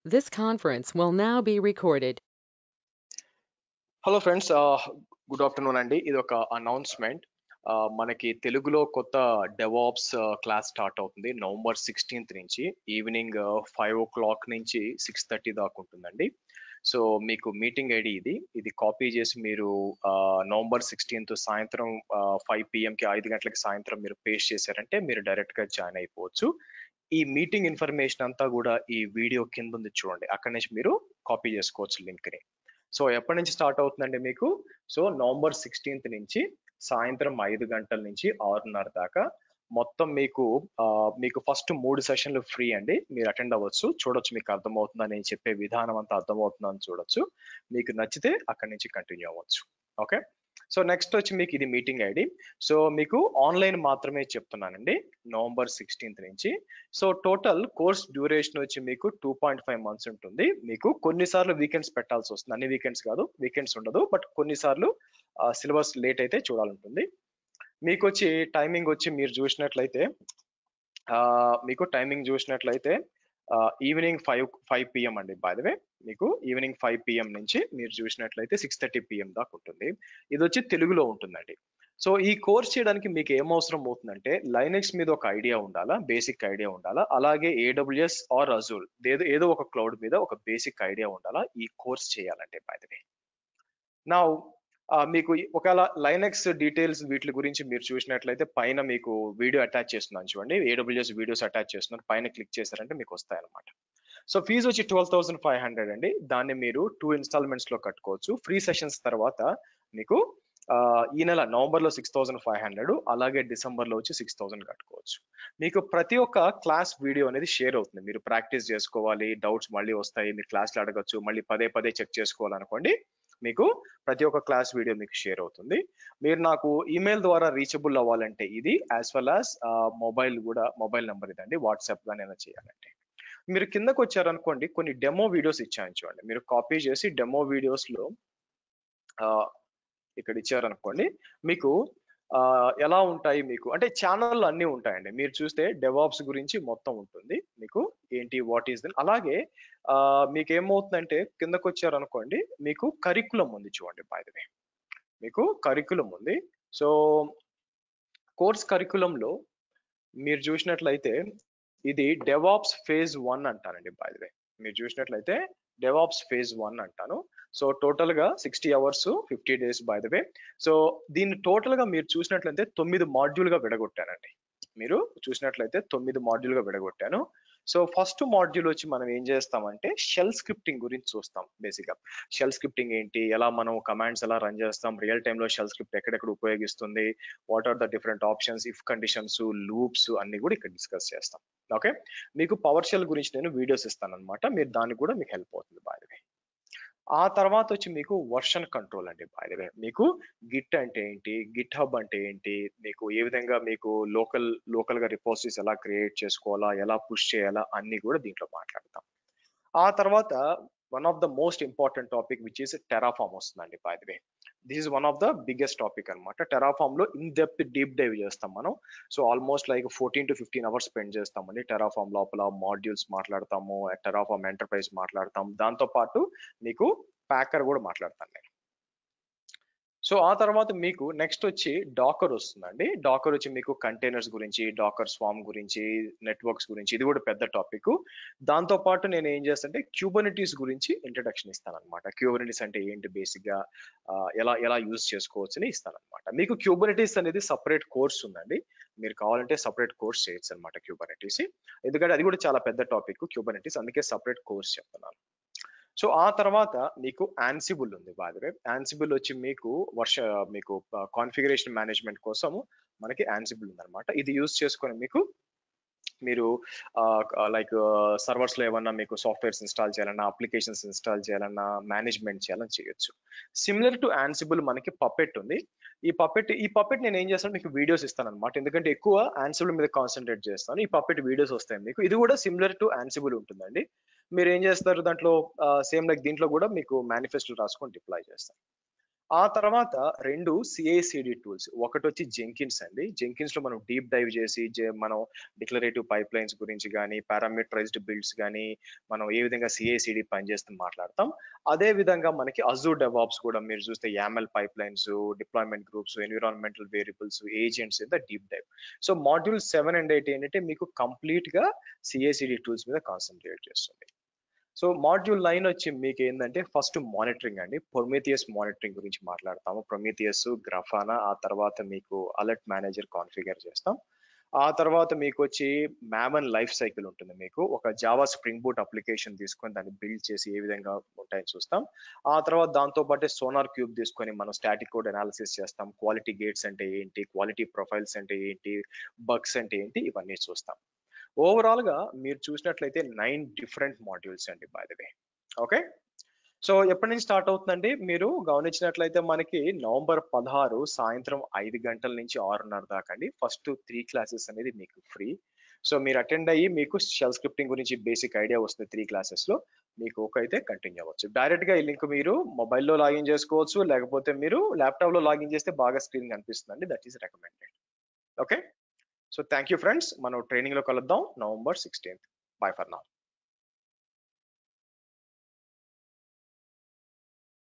This conference will now be recorded. Hello friends good afternoon అండి ఇది ఒక announcement మనకి తెలుగులో కొత్త డెవాప్స్ క్లాస్ స్టార్ట్ అవుతుంది నవంబర్ సిక్స్టీన్త్ నుంచి ఈవినింగ్ ఫైవ్ ఓ క్లాక్ నుంచి సిక్స్ థర్టీ దాకా ఉంటుందండి సో మీకు మీటింగ్ ఐడి ఇది ఇది కాపీ చేసి మీరు నవంబర్ సిక్స్టీన్త్ సాయంత్రం ఫైవ్ పిఎంకి ఐదు గంటలకి సాయంత్రం మీరు పేస్ట్ చేశారంటే మీరు డైరెక్ట్ గా జాయిన్ అయిపోవచ్చు ఈ మీటింగ్ ఇన్ఫర్మేషన్ అంతా కూడా ఈ వీడియో కింద ఉంది చూడండి అక్కడి నుంచి మీరు కాపీ చేసుకోవచ్చు లింక్ ని సో ఎప్పటి నుంచి స్టార్ట్ అవుతుందండి మీకు సో నవంబర్ సిక్స్టీన్త్ నుంచి సాయంత్రం ఐదు గంటల నుంచి ఆరున్నర దాకా మొత్తం మీకు మీకు ఫస్ట్ మూడు సెషన్లు ఫ్రీ అండి మీరు అటెండ్ అవ్వచ్చు చూడొచ్చు మీకు అర్థమవుతుందా నేను చెప్పే విధానం అంతా అర్థమవుతుందని చూడొచ్చు మీకు నచ్చితే అక్కడి నుంచి కంటిన్యూ అవ్వచ్చు ఓకే సో నెక్స్ట్ వచ్చి మీకు ఇది మీటింగ్ ఐడి సో మీకు ఆన్లైన్ మాత్రమే చెప్తున్నానండి నవంబర్ సిక్స్టీన్త్ నుంచి సో టోటల్ కోర్స్ డ్యూరేషన్ వచ్చి మీకు టూ పాయింట్ ఫైవ్ మంత్స్ ఉంటుంది మీకు కొన్నిసార్లు వీకెండ్స్ పెట్టాల్సి వస్తుంది అన్ని వీకెండ్స్ కాదు వీకెండ్స్ ఉండదు బట్ కొన్నిసార్లు సిలబస్ లేట్ అయితే చూడాలంటుంది మీకు వచ్చి టైమింగ్ వచ్చి మీరు చూసినట్లయితే మీకు టైమింగ్ చూసినట్లయితే ఈవినింగ్ ఫైవ్ ఫైవ్ పిఎం అండి బై ద వే మీకు ఈవినింగ్ ఫైవ్ పిఎం నుంచి మీరు చూసినట్లయితే సిక్స్ థర్టీ పిఎం దాకా ఉంటుంది ఇది వచ్చి తెలుగులో ఉంటుందండి సో ఈ కోర్స్ చేయడానికి మీకు ఏం అవసరం అవుతుందంటే లైనెక్స్ మీద ఒక ఐడియా ఉండాలా బేసిక్ ఐడియా ఉండాలా అలాగే ఏడబ్ల్యూఎస్ ఆర్ అజూల్ ఏదో ఏదో ఒక క్లౌడ్ మీద ఒక బేసిక్ ఐడియా ఉండాలా ఈ కోర్స్ చేయాలంటే బై ద వే నా మీకు ఒకవేళ లైనెక్స్ డీటెయిల్స్ వీటి గురించి మీరు చూసినట్లయితే పైన మీకు వీడియో అటాచ్ చేస్తున్నాను చూడండి ఏడబ్ల్యూఎస్ వీడియోస్ అటాచ్ చేస్తున్నారు పైన క్లిక్ చేశారంటే మీకు వస్తాయి అనమాట సో ఫీజు వచ్చి ట్వెల్వ్ థౌసండ్ ఫైవ్ హండ్రెడ్ అండి దాన్ని మీరు టూ ఇన్స్టాల్మెంట్స్ లో కట్టుకోవచ్చు ఫ్రీ సెషన్స్ తర్వాత మీకు ఈ నెల నవంబర్ లో సిక్స్ థౌసండ్ ఫైవ్ హండ్రెడ్ అలాగే డిసెంబర్ లో వచ్చి సిక్స్ థౌసండ్ కట్టుకోవచ్చు మీకు ప్రతి ఒక్క క్లాస్ వీడియో అనేది షేర్ అవుతుంది మీరు ప్రాక్టీస్ చేసుకోవాలి డౌట్స్ మళ్ళీ వస్తాయి మీరు క్లాస్లో అడగచ్చు మళ్ళీ పదే పదే చెక్ చేసుకోవాలనుకోండి మీకు ప్రతి ఒక్క క్లాస్ వీడియో మీకు షేర్ అవుతుంది మీరు నాకు ఈమెయిల్ ద్వారా రీచబుల్ అవ్వాలంటే ఇది యాజ్ వెల్ యాజ్ మొబైల్ కూడా మొబైల్ నెంబర్ ఇదండి వాట్సాప్ కానీ ఏమైనా చేయాలంటే మీరు కిందకు వచ్చారనుకోండి కొన్ని డెమో వీడియోస్ ఇచ్చాను చూడండి మీరు కాపీ చేసి డెమో వీడియోస్ లో ఇక్కడ ఇచ్చారనుకోండి మీకు ఎలా ఉంటాయి మీకు అంటే ఛానల్ అన్నీ ఉంటాయండి మీరు చూస్తే డెవాప్స్ గురించి మొత్తం ఉంటుంది మీకు ఏంటి వాట్ ఈస్ దెన్ అలాగే మీకు ఏమవుతుందంటే కిందకు వచ్చారనుకోండి మీకు కరికులం ఉంది చూడండి బై ద వే మీకు కరికులం ఉంది సో కోర్స్ కరికులంలో మీరు చూసినట్లయితే ఇది డెవాప్స్ ఫేజ్ వన్ అంటానండి బై ద వే మీరు చూసినట్లయితే డెవాప్స్ ఫేజ్ వన్ అంటాను సో టోటల్ గా sixty hours fifty days by the way so దీన్ని టోటల్ గా మీరు చూసినట్లయితే తొమ్మిది మాడ్యూల్ గా విడగొట్టానండి మీరు చూసినట్లయితే తొమ్మిది మాడ్యూల్ గా విడగొట్టాను సో ఫస్ట్ మాడ్యూల్ వచ్చి మనం ఏం చేస్తామంటే షెల్ స్క్రిప్టింగ్ గురించి చూస్తాం బేసిక్ గా షెల్ స్క్రిప్టింగ్ ఏంటి ఎలా మనం కమాండ్స్ ఎలా రన్ చేస్తాం రియల్ టైమ్ లో షెల్ స్క్రిప్ట్ ఎక్కడెక్కడ ఉపయోగిస్తుంది what are the different options if conditions loops అన్ని కూడా ఇక్కడ డిస్కస్ చేస్తాం ఓకే మీకు పవర్ షెల్ గురించి నేను వీడియోస్ ఇస్తాను అనమాట మీరు దానికి కూడా మీకు హెల్ప్ అవుతుంది బై వే ఆ తర్వాత వచ్చి మీకు వర్షన్ కంట్రోల్ అండి బై వే మీకు గిట్ అంటే ఏంటి గిట్ హబ్ అంటే ఏంటి మీకు ఏ విధంగా మీకు లోకల్ లోకల్ గా రిపోజిటరీస్ ఎలా క్రియేట్ చేసుకోవాలా ఎలా పుష్ చేయాలా అన్ని కూడా దీంట్లో మాట్లాడతాం ఆ తర్వాత one of the most important topic which is Terraform వస్తుందండి by the way this is one of the biggest topic అనమాట టెరాఫామ్ లో ఇన్ డెప్త్ డీప్ డైవ్ చేస్తాం మనం so almost like fourteen to fifteen hours spend చేస్తామండి Terraform లోపల modules మాట్లాడతాము Terraform enterprise మాట్లాడతాం దాంతో పాటు మీకు ప్యాకర్ కూడా మాట్లాడతాను నేను సో ఆ తర్వాత మీకు నెక్స్ట్ వచ్చి డాకర్ వస్తుందండి డాకర్ వచ్చి మీకు కంటైనర్స్ గురించి డాకర్ స్వామ్ గురించి నెట్వర్క్స్ గురించి ఇది కూడా పెద్ద టాపిక్ దాంతో పాటు నేను ఏం చేస్తానంటే క్యూబనిటీస్ గురించి ఇంట్రడక్షన్ ఇస్తాను అనమాట క్యూబనిటీస్ అంటే ఏంటి బేసిక్ గా ఎలా ఎలా యూజ్ చేసుకోవచ్చు అని ఇస్తాను అనమాట మీకు క్యూబనిటీస్ అనేది సపరేట్ కోర్స్ ఉందండి మీరు కావాలంటే సపరేట్ కోర్స్ చేయొచ్చు అనమాట క్యూబనిటీస్ ఎందుకంటే అది కూడా చాలా పెద్ద టాపిక్ క్యూబనిటీస్ అందుకే సపరేట్ కోర్స్ చెప్తున్నాను సో ఆ తర్వాత మీకు యాన్సిబుల్ ఉంది బాగా యాన్సిబుల్ వచ్చి మీకు వర్ష మీకు కాన్ఫిగరేషన్ మేనేజ్మెంట్ కోసం మనకి యాన్సిబుల్ ఉందన్నమాట ఇది యూజ్ చేసుకొని మీకు మీరు లైక్ సర్వర్స్ లో ఏమన్నా మీకు సాఫ్ట్వేర్స్ ఇన్స్టాల్ చేయాలన్నా అప్లికేషన్స్ ఇన్స్టాల్ చేయాలన్నా మేనేజ్మెంట్ చేయాలని చేయొచ్చు సిమిలర్ టు యాన్సిబుల్ మనకి పపెట్ ఉంది ఈ పపెట్ ఈ పపెట్ నేను ఏం చేస్తాను మీకు వీడియోస్ ఇస్తాను అనమాట ఎందుకంటే ఎక్కువ యాన్సిబుల్ మీద కాన్సన్ట్రేట్ చేస్తాను ఈ పపెట్ వీడియోస్ వస్తాయి మీకు ఇది కూడా సిమిలర్ టు యాన్సిబుల్ ఉంటుందండి మీరు ఏం చేస్తారు దాంట్లో సేమ్ లైక్ దీంట్లో కూడా మీకు మేనిఫెస్టో రాసుకొని డిప్లాయ్ చేస్తారు ఆ తర్వాత రెండు సిఐసిడి టూల్స్ ఒకటి వచ్చి జెంకిన్స్ అండి జెంకిన్స్ లో మనం డీప్ డైవ్ చేసి జే- మనం డిక్లరేటివ్ పైప్ లైన్స్ గురించి కానీ పారామీటరైజ్డ్ బిల్డ్స్ కానీ మనం ఏ విధంగా సిఐసిడి పనిచేస్తుంది మాట్లాడతాం అదే విధంగా మనకి అజూ డెవాప్స్ కూడా మీరు చూస్తే YAML pipelines deployment groups environmental variables agents in the deep dive so module seven and eight ఏంటంటే మీకు కంప్లీట్ గా సిఐసిడి టూల్స్ మీద కాన్సన్ట్రేట్ చేస్తుంది సో మాడ్యూల్ నైన్ వచ్చి మీకు ఏంటంటే ఫస్ట్ మానిటరింగ్ అండి ప్రొమేథియస్ మానిటరింగ్ గురించి మాట్లాడతాము ప్రొమేథియస్ గ్రఫానా ఆ తర్వాత మీకు అలర్ట్ మేనేజర్ కాన్ఫిగర్ చేస్తాం ఆ తర్వాత మీకు వచ్చి మ్యామన్ లైఫ్ సైకిల్ ఉంటుంది మీకు ఒక జావా స్ప్రింగ్ బూట్ అప్లికేషన్ తీసుకొని దాన్ని బిల్డ్ చేసి ఏ విధంగా ఉంటాయని చూస్తాం ఆ తర్వాత దాంతో పాటు సోనార్ క్యూబ్ తీసుకొని మనం స్టాటిక్ కోడ్ అనాలిసిస్ చేస్తాం క్వాలిటీ గేట్స్ అంటే ఏంటి క్వాలిటీ ప్రొఫైల్స్ అంటే ఏంటి బగ్స్ అంటే ఏంటి ఇవన్నీ చూస్తాం ఓవరాల్ గా మీరు చూసినట్లయితే నైన్ డిఫరెంట్ మాడ్యూల్స్ అండి by the way okay so ఎప్పటి నుంచి స్టార్ట్ అవుతుందండి మీరు గమనించినట్లయితే మనకి నవంబర్ పదహారు సాయంత్రం ఐదు గంటల నుంచి ఆరున్నర దాకా అండి ఫస్ట్ త్రీ క్లాసెస్ అనేది మీకు ఫ్రీ సో మీరు అటెండ్ అయ్యి మీకు షెల్ స్క్రిప్టింగ్ గురించి బేసిక్ ఐడియా వస్తుంది త్రీ క్లాసెస్ లో మీకు ఒక అయితే కంటిన్యూ అవ్వచ్చు డైరెక్ట్ గా ఈ లింక్ మీరు మొబైల్లో లాగిన్ చేసుకోవచ్చు లేకపోతే మీరు ల్యాప్టాప్ లో లాగిన్ చేస్తే బాగా స్క్రీన్ కనిపిస్తుందండి that is recommended okay so thank you friends మనం ట్రైనింగ్ లో కలుద్దాం నవంబర్ సిక్స్టీన్త్ బై ఫర్ నా